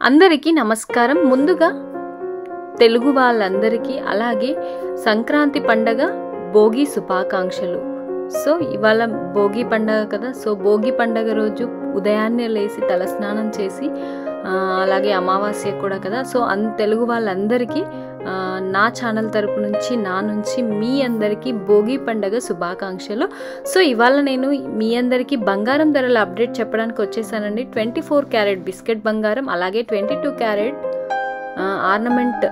అందరికీ నమస్కారం ముందుగా తెలుగు వాళ్ళందరికీ అలాగే సంక్రాంతి పండగ భోగి శుభాకాంక్షలు సో ఇవాళ భోగి పండగ కదా సో భోగి పండగ రోజు ఉదయాన్నే లేచి తలస్నానం చేసి ఆ, అలాగే అమావాస్య కూడా కదా సో అన్ తెలుగు వాళ్ళందరికీ ఆ, నా ఛానల్ తరపు నుంచి నా నుంచి మీ అందరికీ భోగి పండగ శుభాకాంక్షలు సో ఇవాళ నేను మీ అందరికీ బంగారం ధరల అప్డేట్ చెప్పడానికి వచ్చేసానండి ట్వంటీ ఫోర్ క్యారెట్ బిస్కెట్ బంగారం అలాగే twenty two carat ornament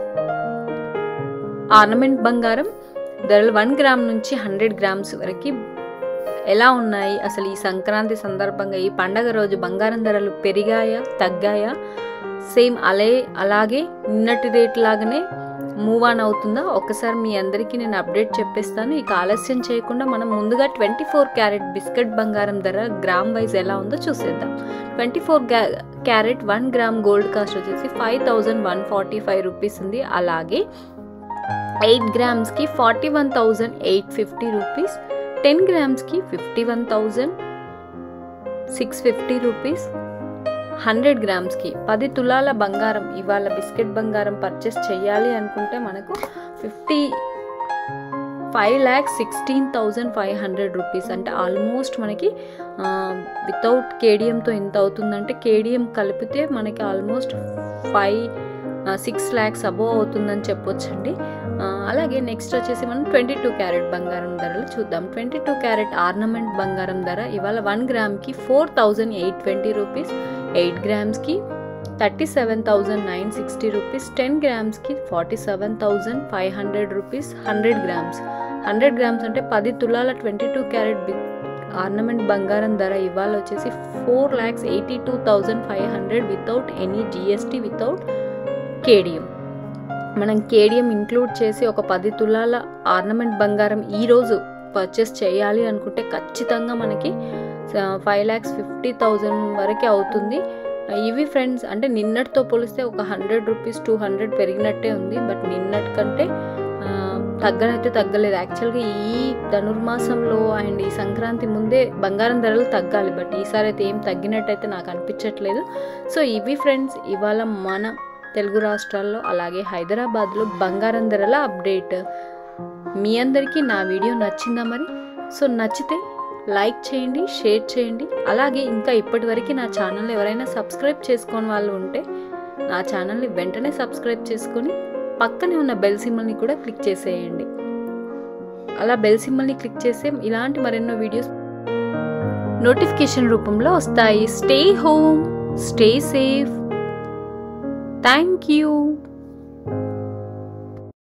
ornament బంగారం ధరలు వన్ గ్రామ్ నుంచి హండ్రెడ్ గ్రామ్స్ వరకు ఎలా ఉన్నాయి అసలు ఈ సంక్రాంతి సందర్భంగా ఈ పండగ రోజు బంగారం ధరలు పెరిగాయా తగ్గాయా సేమ్ అలే అలాగే నిన్నటి రేట్ లాగానే మూవ్ ఆన్ అవుతుందా ఒక్కసారి మీ అందరికీ నేను అప్డేట్ చెప్పేస్తాను ఇక ఆలస్యం చేయకుండా మనం ముందుగా ట్వంటీ ఫోర్ క్యారెట్ బిస్కెట్ బంగారం ధర గ్రామ్ వైజ్ ఎలా ఉందో చూసేద్దాం twenty four carat one gram gold cost వచ్చేసి five thousand one forty five rupees ఉంది అలాగే ఎయిట్ గ్రామ్స్కి forty one thousand eight fifty rupees ten గ్రామ్స్కి fifty one thousand six fifty rupees hundred గ్రామ్స్కి పది తులాల బంగారం ఇవాళ బిస్కెట్ బంగారం పర్చేస్ చేయాలి అనుకుంటే మనకు fifty five lakhs sixteen thousand five hundred rupees అంటే ఆల్మోస్ట్ మనకి వితౌట్ కేడిఎంతో ఎంత అవుతుందంటే కేడిఎం కలిపితే మనకి almost five six lakhs above అవుతుందని చెప్పొచ్చండి ఆ, అలాగే నెక్స్ట్ వచ్చేసి మనం ట్వంటీ టూ క్యారెట్ బంగారం ధరలు చూద్దాం ట్వంటీ టూ క్యారెట్ ఆర్నమెంట్ బంగారం ధర ఇవాళ వన్ గ్రామ్కి four thousand eight twenty rupees eight గ్రామ్స్కి thirty seven thousand nine sixty rupees ten గ్రామ్స్కి forty seven thousand five hundred rupees hundred grams hundred grams అంటే పది తులాల ట్వంటీ టూ క్యారెట్ బి ఆర్నమెంట్ బంగారం ధర ఇవాళ వచ్చేసి four lakhs eighty two thousand five hundred without any GST without KDM మనం కేడిఎం ఇంక్లూడ్ చేసి ఒక పది తులాల ఆర్నమెంట్ బంగారం ఈరోజు పర్చేస్ చేయాలి అనుకుంటే ఖచ్చితంగా మనకి ఫైవ్ ల్యాక్స్ ఫిఫ్టీ థౌజండ్ వరకే అవుతుంది ఇవి ఫ్రెండ్స్ అంటే నిన్నటితో పోలిస్తే ఒక హండ్రెడ్ రూపీస్ టూ హండ్రెడ్ పెరిగినట్టే ఉంది బట్ నిన్నటి కంటే ఆ, తగ్గనైతే తగ్గలేదు యాక్చువల్గా ఈ ధనుర్మాసంలో అండ్ ఈ సంక్రాంతి ముందే బంగారం ధరలు తగ్గాలి బట్ ఈసారి అయితే ఏం తగ్గినట్టయితే నాకు అనిపించట్లేదు సో ఇవి ఫ్రెండ్స్ ఇవాళ మన తెలుగు రాష్ట్రాల్లో అలాగే హైదరాబాద్లో బంగారం ధరల అప్డేట్ మీ అందరికీ నా వీడియో నచ్చిందా మరి సో నచ్చితే లైక్ చేయండి షేర్ చేయండి అలాగే ఇంకా ఇప్పటివరకు నా ఛానల్ ఎవరైనా సబ్స్క్రైబ్ చేసుకోని వాళ్ళు ఉంటే నా ఛానల్ని వెంటనే సబ్స్క్రైబ్ చేసుకొని పక్కనే ఉన్న బెల్ సింబల్ని కూడా క్లిక్ చేసేయండి అలా బెల్ సింబల్ని క్లిక్ చేస్తే ఇలాంటి మరెన్నో వీడియోస్ నోటిఫికేషన్ రూపంలో వస్తాయి stay home stay safe thank you